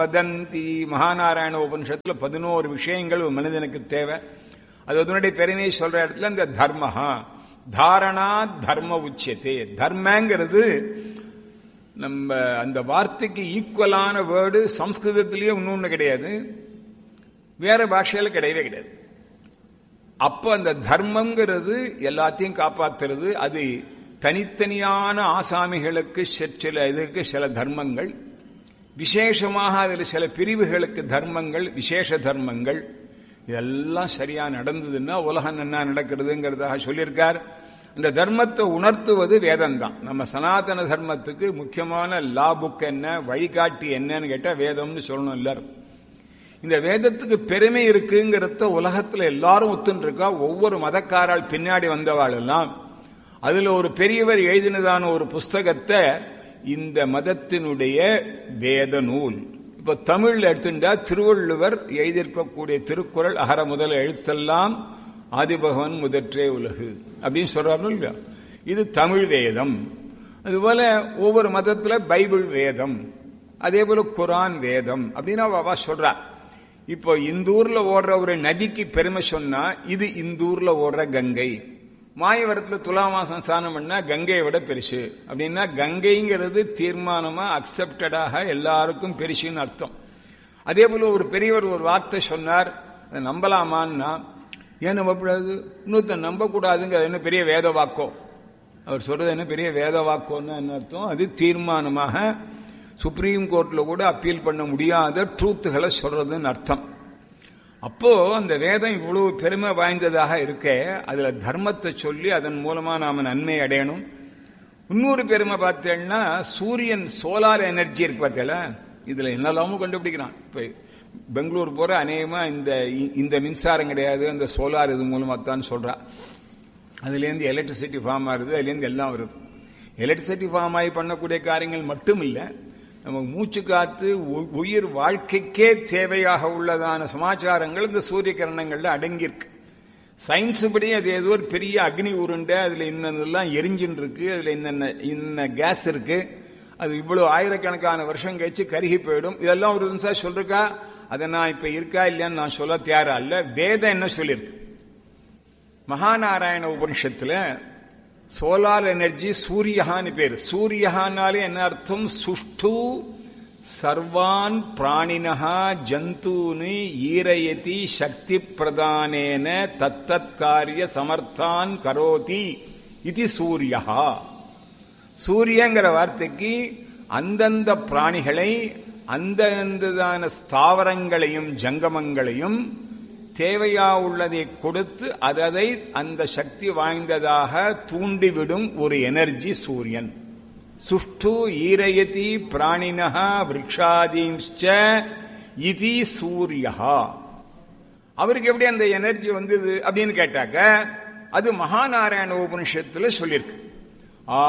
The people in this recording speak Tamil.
வதந்தி மகாநாராயண உபனிஷத்துல பதினோரு விஷயங்கள் ஒரு மனிதனுக்கு தேவை அது அதனுடைய பெருமையை சொல்ற இடத்துல இந்த தர்மஹா தாரணா தர்ம உச்சத்தே தர்மங்கிறது நம்ம அந்த வார்த்தைக்கு ஈக்குவலான வேர்டு சம்ஸ்கிருதத்திலேயே இன்னொன்னு கிடையாது வேற பாஷையில கிடையவே கிடையாது அப்ப அந்த தர்மங்கிறது எல்லாத்தையும் காப்பாத்துறது அது தனித்தனியான ஆசாமிகளுக்கு சில இதுக்கு சில தர்மங்கள் விசேஷமாக அதில் சில பிரிவுகளுக்கு தர்மங்கள் விசேஷ தர்மங்கள் இதெல்லாம் சரியா நடந்ததுன்னா உலகம் என்ன நடக்கிறதுங்கிறதாக சொல்லியிருக்கார் இந்த தர்மத்தை உணர்த்துவது வேதம் தான் நம்ம சனாதன தர்மத்துக்கு முக்கியமான லா புக் என்ன வழிகாட்டி என்னன்னு கேட்டால் வேதம்னு சொல்லணும் எல்லாரும் இந்த வேதத்துக்கு பெருமை இருக்குங்கிறத உலகத்துல எல்லாரும் ஒத்துன்னு இருக்கா ஒவ்வொரு மதக்காரால் பின்னாடி வந்தவாள் எல்லாம் அதுல ஒரு பெரியவர் எழுதினதான ஒரு புஸ்தகத்தை இந்த மதத்தினுடைய வேத நூல் இப்ப தமிழ்ல எடுத்துட்டா திருவள்ளுவர் எழுதியிருக்கக்கூடிய திருக்குறள் அகர முதல் எழுத்தெல்லாம் ஆதிபகவன் முதற்றே உலகு அப்படின்னு சொல்றாரு இல்லையா இது தமிழ் வேதம் அதுபோல ஒவ்வொரு மதத்துல பைபிள் வேதம் அதே போல குரான் வேதம் அப்படின்னு அவ சொல்றா இப்போ இந்த ஊர்ல ஓடுற ஒரு நதிக்கு பெருமை சொன்னா இது இந்த ஊர்ல ஓடுற கங்கை மாயவரத்துல துலா மாசம் ஸ்நானம் பண்ணா கங்கையை விட பெருசு அப்படின்னா கங்கைங்கிறது தீர்மானமா அக்செப்டடாக எல்லாருக்கும் பெருசுன்னு அர்த்தம் அதே போல ஒரு பெரியவர் ஒரு வார்த்தை சொன்னார் அதை நம்பலாமான்னா ஏன் நம்பக்கூடாது இன்னொருத்தன் நம்பக்கூடாதுங்க அது என்ன பெரிய வேத வாக்கோ அவர் சொல்றது என்ன பெரிய வேத வாக்கோன்னு என்ன அர்த்தம் அது தீர்மானமாக சுப்ரீம் கோர்ட்ல கூட அப்பீல் பண்ண முடியாத ட்ரூத்துகளை சொல்றதுன்னு அர்த்தம் அப்போ அந்த வேதம் இவ்வளவு பெருமை வாய்ந்ததாக இருக்க அதுல தர்மத்தை சொல்லி அதன் மூலமா நாம நன்மை அடையணும் இன்னொரு பெருமை பார்த்தேன்னா சூரியன் சோலார் எனர்ஜி இருக்கு பார்த்தேல இதுல என்னெல்லாமோ கண்டுபிடிக்கிறான் இப்ப பெங்களூர் போற அநேகமா இந்த இந்த மின்சாரம் கிடையாது அந்த சோலார் இது மூலமா தான் சொல்றா அதுலேருந்து எலக்ட்ரிசிட்டி ஃபார்ம் ஆகுது அதுலேருந்து எல்லாம் வருது எலக்ட்ரிசிட்டி ஃபார்ம் ஆகி பண்ணக்கூடிய காரியங்கள் மட்டும் இல்லை நம்ம மூச்சு காத்து உயிர் வாழ்க்கைக்கே தேவையாக உள்ளதான சமாச்சாரங்கள் இந்த சூரிய கிரணங்கள்ல அடங்கியிருக்கு சயின்ஸ் படி அது ஏதோ ஒரு பெரிய அக்னி உருண்டை அதுல இன்னெல்லாம் எரிஞ்சின் இருக்கு அதுல என்னென்ன இன்ன கேஸ் இருக்கு அது இவ்வளவு ஆயிரக்கணக்கான வருஷம் கழிச்சு கருகி போயிடும் இதெல்லாம் ஒரு நிமிஷம் சொல்றா அதை நான் இப்ப இருக்கா இல்லையான்னு நான் சொல்ல தயாரா இல்ல வேதம் என்ன சொல்லியிருக்கு மகாநாராயண உபனிஷத்துல சோலார் எனர்ஜி சூரியஹான்னு பேரு சூரியஹானாலே என்ன அர்த்தம் சுஷ்டு சர்வான் பிராணினஹா ஜந்தூனு ஈரயதி சக்தி பிரதானேன தத்தத் காரிய சமர்த்தான் கரோதி இது சூரியஹா சூரியங்கிற வார்த்தைக்கு அந்தந்த பிராணிகளை அந்தந்ததான ஸ்தாவரங்களையும் ஜங்கமங்களையும் தேவையா உள்ளதை கொடுத்து அதை அந்த சக்தி வாய்ந்ததாக தூண்டிவிடும் ஒரு எனர்ஜி சூரியன் சுஷ்டு ஈரயதி பிராணினஹா விரக்ஷாதீம்ச்ச இதி சூரியஹா அவருக்கு எப்படி அந்த எனர்ஜி வந்தது அப்படின்னு கேட்டாக்க அது மகாநாராயண உபனிஷத்துல சொல்லியிருக்கு